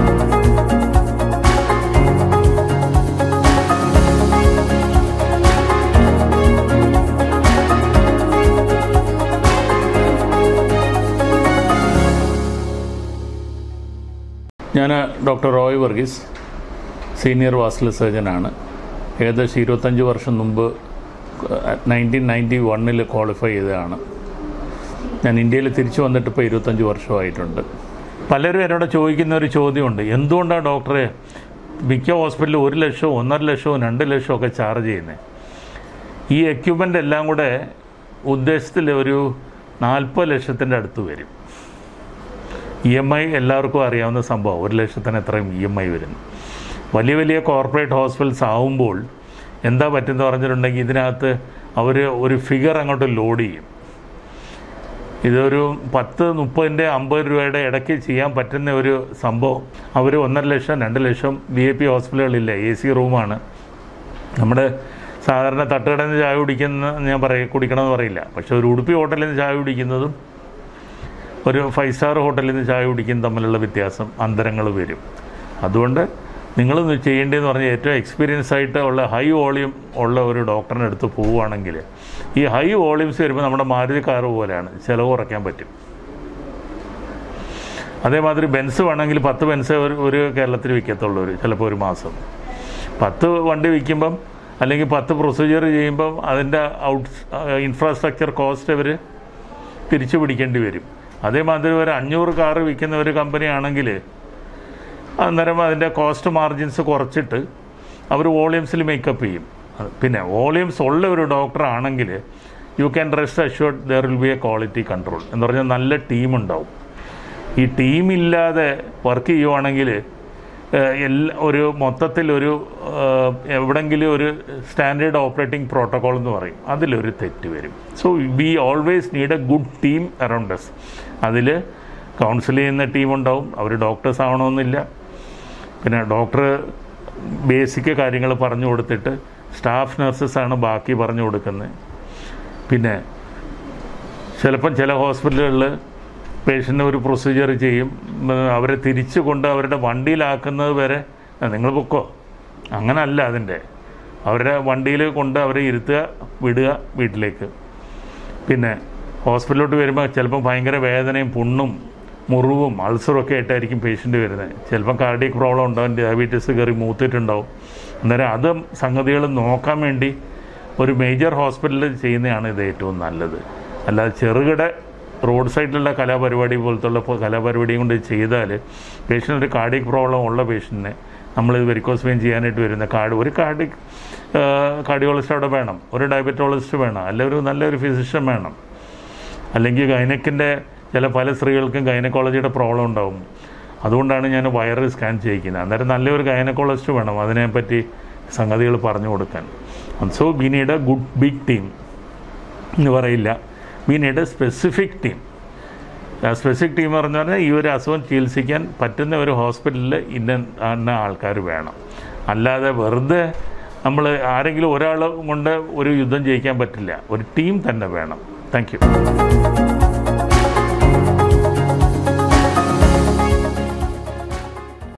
ഞാൻ doctor Roy Varghese senior vascular സർജനാണ് ഏകദേശം ഇരുപത്തഞ്ച് വർഷം മുമ്പ് നയൻറ്റീൻ നയൻറ്റി വണ്ണിൽ ക്വാളിഫൈ ചെയ്തതാണ് ഞാൻ ഇന്ത്യയിൽ തിരിച്ചു വന്നിട്ട് ഇപ്പോൾ ഇരുപത്തഞ്ച് വർഷമായിട്ടുണ്ട് പലരും എന്നോട് ചോദിക്കുന്ന ഒരു ചോദ്യമുണ്ട് എന്തുകൊണ്ടാണ് ഡോക്ടറെ മിക്ക ഹോസ്പിറ്റലിൽ ഒരു ലക്ഷവും ഒന്നര ലക്ഷവും രണ്ട് ലക്ഷവും ഒക്കെ ചാർജ് ചെയ്യുന്നത് ഈ എക്യുപ്മെൻ്റ് എല്ലാം കൂടെ ഉദ്ദേശത്തിൽ ഒരു നാൽപ്പത് ലക്ഷത്തിൻ്റെ അടുത്ത് വരും ഇ എം ഐ എല്ലാവർക്കും അറിയാവുന്ന സംഭവം ഒരു ലക്ഷത്തിന് എത്രയും ഇ എം ഐ വരുന്നു വലിയ വലിയ കോർപ്പറേറ്റ് ഹോസ്പിറ്റൽസ് ആവുമ്പോൾ എന്താ പറ്റുമെന്ന് പറഞ്ഞിട്ടുണ്ടെങ്കിൽ ഇതിനകത്ത് അവർ ഒരു ഫിഗർ അങ്ങോട്ട് ലോഡ് ചെയ്യും ഇതൊരു പത്ത് മുപ്പതിൻ്റെ അമ്പത് രൂപയുടെ ഇടയ്ക്ക് ചെയ്യാൻ പറ്റുന്ന ഒരു സംഭവം അവർ ഒന്നര ലക്ഷം രണ്ട് ലക്ഷം വി ഐ പി ഹോസ്പിറ്റലുകളില്ല എ സി റൂമാണ് നമ്മുടെ സാധാരണ തട്ടുകടയിൽ നിന്ന് ചായ കുടിക്കുന്ന ഞാൻ പറയ കുടിക്കണമെന്ന് പറയില്ല പക്ഷെ ഒരു ഉടുപ്പി ഹോട്ടലിൽ നിന്ന് ചായ കുടിക്കുന്നതും ഒരു ഫൈവ് സ്റ്റാർ ഹോട്ടലിൽ നിന്ന് ചായ കുടിക്കുന്നതും തമ്മിലുള്ള വ്യത്യാസം അന്തരങ്ങൾ വരും അതുകൊണ്ട് നിങ്ങൾ ചെയ്യേണ്ടതെന്ന് പറഞ്ഞാൽ ഏറ്റവും എക്സ്പീരിയൻസ് ആയിട്ട് ഉള്ള ഹൈ വോളിയം ഉള്ള ഒരു ഡോക്ടറിൻ്റെ അടുത്ത് പോവുകയാണെങ്കിൽ ഈ ഹൈ വോളിയംസ് വരുമ്പോൾ നമ്മുടെ മാരുതി കാറ് പോലെയാണ് ചിലവ് കുറയ്ക്കാൻ പറ്റും അതേമാതിരി ബെൻസ് വേണമെങ്കിൽ പത്ത് ബെൻസ് ഒരു ഒരു കേരളത്തിൽ വിൽക്കത്തുള്ളൂ ഒരു ചിലപ്പോൾ ഒരു മാസം പത്ത് വണ്ടി വിൽക്കുമ്പം അല്ലെങ്കിൽ പത്ത് പ്രൊസീജിയർ ചെയ്യുമ്പം അതിൻ്റെ ഔട്ട് ഇൻഫ്രാസ്ട്രക്ചർ കോസ്റ്റ് അവർ തിരിച്ചു പിടിക്കേണ്ടി വരും അതേമാതിരി ഒരു അഞ്ഞൂറ് കാറ് വിൽക്കുന്ന ഒരു കമ്പനി ആണെങ്കിൽ അന്നേരം അതിൻ്റെ കോസ്റ്റ് മാർജിൻസ് കുറച്ചിട്ട് അവർ വോളിയംസിൽ മേക്കപ്പ് ചെയ്യും അത് പിന്നെ വോളിയംസ് ഉള്ള ഒരു ഡോക്ടർ ആണെങ്കിൽ you can rest assured there will be a quality control എന്ന് പറഞ്ഞാൽ നല്ല ടീം ഉണ്ടാവും ഈ ടീമില്ലാതെ വർക്ക് ചെയ്യുവാണെങ്കിൽ എല്ലാ ഒരു മൊത്തത്തിൽ ഒരു ഏഹ്, എവിടെങ്കിലും ഒരു സ്റ്റാൻഡേർഡ് ഓപ്പറേറ്റിംഗ് പ്രോട്ടോകോൾ എന്ന് പറയും അതിലൊരു തെറ്റ് വരും so we always need a good team around us അതിൽ കൗൺസിൽ ചെയ്യുന്ന ടീം ഉണ്ടാവും അവർ ഡോക്ടേഴ്സ് ആവണമെന്നില്ല പിന്നെ ഡോക്ടർ ബേസിക് കാര്യങ്ങൾ പറഞ്ഞു കൊടുത്തിട്ട് സ്റ്റാഫ് നഴ്സസ് ആണ് ബാക്കി പറഞ്ഞു കൊടുക്കുന്നത് പിന്നെ ചിലപ്പം ചില ഹോസ്പിറ്റലുകളിൽ പേഷ്യൻ്റ് ഒരു പ്രൊസീജിയർ ചെയ്യും ഉം, അവരെ തിരിച്ചു കൊണ്ട് അവരുടെ വണ്ടിയിലാക്കുന്നത് വരെ "ആ, നിങ്ങൾ പൊക്കോ അങ്ങനല്ല അതിൻ്റെ അവരുടെ വണ്ടിയിൽ കൊണ്ട് അവരെ ഇരുത്തുക വിടുക വീട്ടിലേക്ക് പിന്നെ ഹോസ്പിറ്റലിലോട്ട് വരുമ്പോൾ ചിലപ്പോൾ ഭയങ്കര വേദനയും പുണ്ണും മുറിവും അൾസറും ഒക്കെ ആയിട്ടായിരിക്കും പേഷ്യൻ്റ് വരുന്നത് ചിലപ്പം കാർഡിയക് പ്രോബ്ലം ഉണ്ടാവും ഡയബറ്റീസ് കയറി മൂത്തിട്ടുണ്ടാവും അന്നേരം അത് സംഗതികൾ നോക്കാൻ വേണ്ടി ഒരു മേജർ ഹോസ്പിറ്റലിൽ ചെയ്യുന്നതാണ് ഇത് ഏറ്റവും നല്ലത് അല്ലാതെ ചെറുകിട റോഡ് സൈഡിലുള്ള കലാപരിപാടി പോലത്തുള്ള ഇപ്പോൾ കലാപരിപാടിയും കൊണ്ട് ചെയ്താൽ പേഷ്യൻ്റ് ഒരു കാർഡിയക് പ്രോബ്ലം ഉള്ള പേഷ്യൻറ്റിനെ നമ്മൾ വെരിക്കോസ് വെയിൻ ചെയ്യാനായിട്ട് വരുന്ന കാർഡ് ഒരു കാർഡിക് കാർഡിയോളജിസ്റ്റ് അവിടെ വേണം ഒരു ഡയബറ്റോളജിസ്റ്റ് വേണം അല്ല ഒരു നല്ലൊരു ഫിസിഷ്യൻ വേണം അല്ലെങ്കിൽ ഗൈനക്കിൻ്റെ ചില പല സ്ത്രീകൾക്കും ഗൈനക്കോളജിയുടെ പ്രോബ്ലം ഉണ്ടാവും അതുകൊണ്ടാണ് ഞാൻ വയറ് സ്കാൻ ചെയ്യിക്കുന്നത് അന്നേരം നല്ലൊരു ഗൈനക്കോളജിസ്റ്റ് വേണം അതിനെപ്പറ്റി സംഗതികൾ പറഞ്ഞു കൊടുക്കാൻ so we need a good big team എന്ന് പറയില്ല we need a specific team specific team എന്ന് പറഞ്ഞാൽ ഈ ഒരു അസുഖം ചികിത്സിക്കാൻ പറ്റുന്ന ഒരു ഹോസ്പിറ്റലിൽ ഇന്ന ഇന്ന ആൾക്കാർ വേണം അല്ലാതെ വെറുതെ നമ്മൾ ആരെങ്കിലും ഒരാൾ കൊണ്ട് ഒരു യുദ്ധം ജയിക്കാൻ പറ്റില്ല ഒരു ടീം തന്നെ വേണം താങ്ക് യു